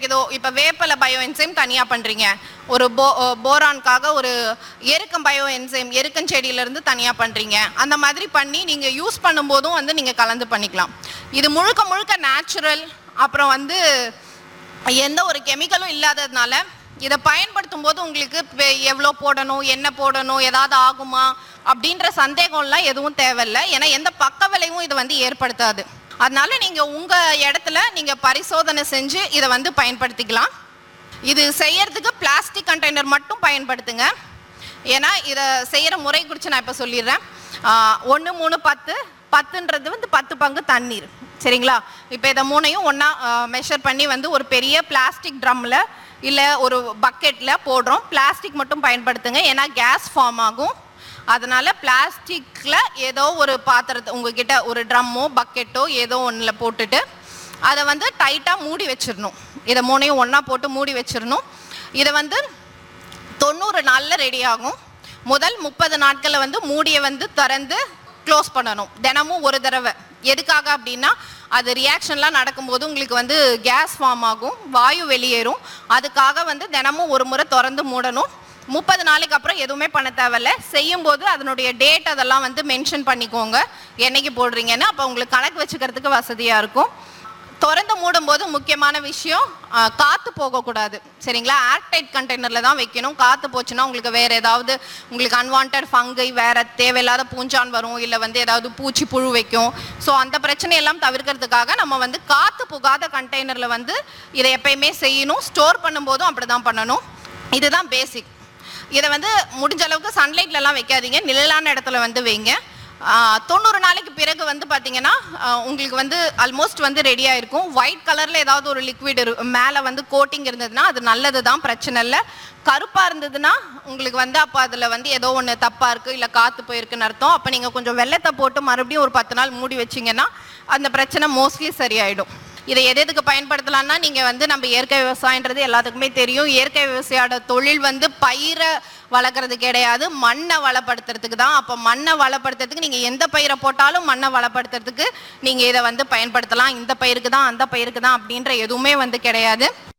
கிடைக்குதோ இப்போ வேப்பல bio enzyme தனியாக பண்ணுறீங்க ஒரு போ போரான்காக ஒரு எருக்கம் பயோ என்சைம் எருக்கன் செடியிலேருந்து தனியாக பண்ணுறீங்க அந்த மாதிரி பண்ணி நீங்கள் யூஸ் பண்ணும்போதும் வந்து நீங்கள் கலந்து பண்ணிக்கலாம் இது முழுக்க முழுக்க நேச்சுரல் அப்புறம் வந்து எந்த ஒரு கெமிக்கலும் இல்லாததுனால இதை பயன்படுத்தும் போது உங்களுக்கு வெ- எவ்வளோ போடணும் என்ன போடணும் ஏதாவது ஆகுமா அப்படின்ற சந்தேகம்லாம் எதுவும் தேவையில்லை ஏன்னா எந்த பக்க விளைவும் இது வந்து ஏற்படுத்தாது அதனால நீங்கள் உங்கள் இடத்துல நீங்கள் பரிசோதனை செஞ்சு இதை வந்து பயன்படுத்திக்கலாம் இது செய்யறதுக்கு பிளாஸ்டிக் கண்டெய்னர் மட்டும் பயன்படுத்துங்க ஏன்னா இதை செய்கிற முறை குறித்து நான் இப்போ சொல்லிடுறேன் ஒன்று மூணு பத்து பத்துன்றது வந்து பத்து பங்கு தண்ணீர் சரிங்களா இப்போ இதை மூணையும் ஒன்றா மெஷர் பண்ணி வந்து ஒரு பெரிய பிளாஸ்டிக் ட்ரம்மில் இல்லை ஒரு பக்கெட்டில் போடுறோம் பிளாஸ்டிக் மட்டும் பயன்படுத்துங்க ஏன்னா கேஸ் ஃபார்ம் ஆகும் அதனால பிளாஸ்டிக்கில் ஏதோ ஒரு பாத்திரத்தை உங்ககிட்ட ஒரு ட்ரம்மோ பக்கெட்டோ ஏதோ ஒன்றில் போட்டுட்டு அதை வந்து டைட்டாக மூடி வச்சிடணும் இதை மூணையும் ஒன்றா போட்டு மூடி வச்சிடணும் இதை வந்து தொண்ணூறு நாளில் ரெடி ஆகும் முதல் முப்பது நாட்களில் வந்து மூடியை வந்து திறந்து க்ளோஸ் பண்ணணும் தினமும் ஒரு தடவை எதுக்காக அப்படின்னா அது ரியாக்ஷன்லாம் நடக்கும்போது உங்களுக்கு வந்து கேஸ் ஃபார்ம் ஆகும் வாயு வெளியேறும் அதுக்காக வந்து தினமும் ஒரு முறை திறந்து மூடணும் முப்பது நாளைக்கு அப்புறம் எதுவுமே பண்ண தேவையில்ல செய்யும்போது அதனுடைய டேட் அதெல்லாம் வந்து மென்ஷன் பண்ணிக்கோங்க என்னைக்கு போடுறீங்கன்னு அப்போ உங்களுக்கு கணக்கு வச்சுக்கிறதுக்கு வசதியாக இருக்கும் திறந்து மூடும்போது முக்கியமான விஷயம் ஆ, காத்து போகக்கூடாது சரிங்களா ஏர்டைட் கண்டெய்னரில் தான் வைக்கணும் காத்து போச்சுன்னா உங்களுக்கு வேற ஏதாவது உங்களுக்கு அன்வான்ட் ஃபங்கை வேற தேவையில்லாத பூஞ்சான் வரும் இல்லை வந்து ஏதாவது பூச்சி புழு வைக்கும் ஸோ அந்த பிரச்சனையெல்லாம் தவிர்க்கிறதுக்காக நம்ம வந்து காத்து புகாத கண்டெய்னரில் வந்து இதை எப்பயுமே செய்யணும் ஸ்டோர் பண்ணும்போதும் அப்படி தான் பண்ணணும் இதுதான் பேசிக் இதை வந்து முடிஞ்ச அளவுக்கு சன்லைட்லலாம் வைக்காதீங்க நிழலான இடத்துல வந்து வைங்க ஆஹ் தொண்ணூறு நாளைக்கு பிறகு வந்து பார்த்தீங்கன்னா ஆஹ் உங்களுக்கு வந்து ஆல்மோஸ்ட் வந்து ரெடியாக இருக்கும் ஒயிட் கலரில் ஏதாவது ஒரு லிக்விட் மேலே வந்து கோட்டிங் இருந்ததுன்னா அது நல்லது தான் பிரச்சனை இல்லை கருப்பாக இருந்ததுன்னா உங்களுக்கு வந்து அப்போ அதில் வந்து ஏதோ ஒன்று தப்பாக இருக்குது இல்லை காற்று போயிருக்குன்னு அர்த்தம் அப்போ நீங்கள் கொஞ்சம் வெள்ளத்தை போட்டு மறுபடியும் ஒரு பத்து நாள் மூடி வச்சிங்கன்னா அந்த பிரச்சனை மோஸ்ட்லி சரியாயிடும் இதை எது எதுக்கு பயன்படுத்தலாம்னா நீங்கள் வந்து நம்ம இயற்கை விவசாயன்றது எல்லாத்துக்குமே தெரியும் இயற்கை விவசாயோட தொழில் வந்து பயிரை வளர்க்குறது கிடையாது மண்ணை வளப்படுத்துறதுக்கு தான் அப்போ மண்ணை வளப்படுத்துறதுக்கு நீங்கள் எந்த பயிரை போட்டாலும் மண்ணை வளப்படுத்துறதுக்கு நீங்கள் இதை வந்து பயன்படுத்தலாம் இந்த பயிருக்கு தான் அந்த பயிருக்கு தான் அப்படின்ற எதுவுமே வந்து கிடையாது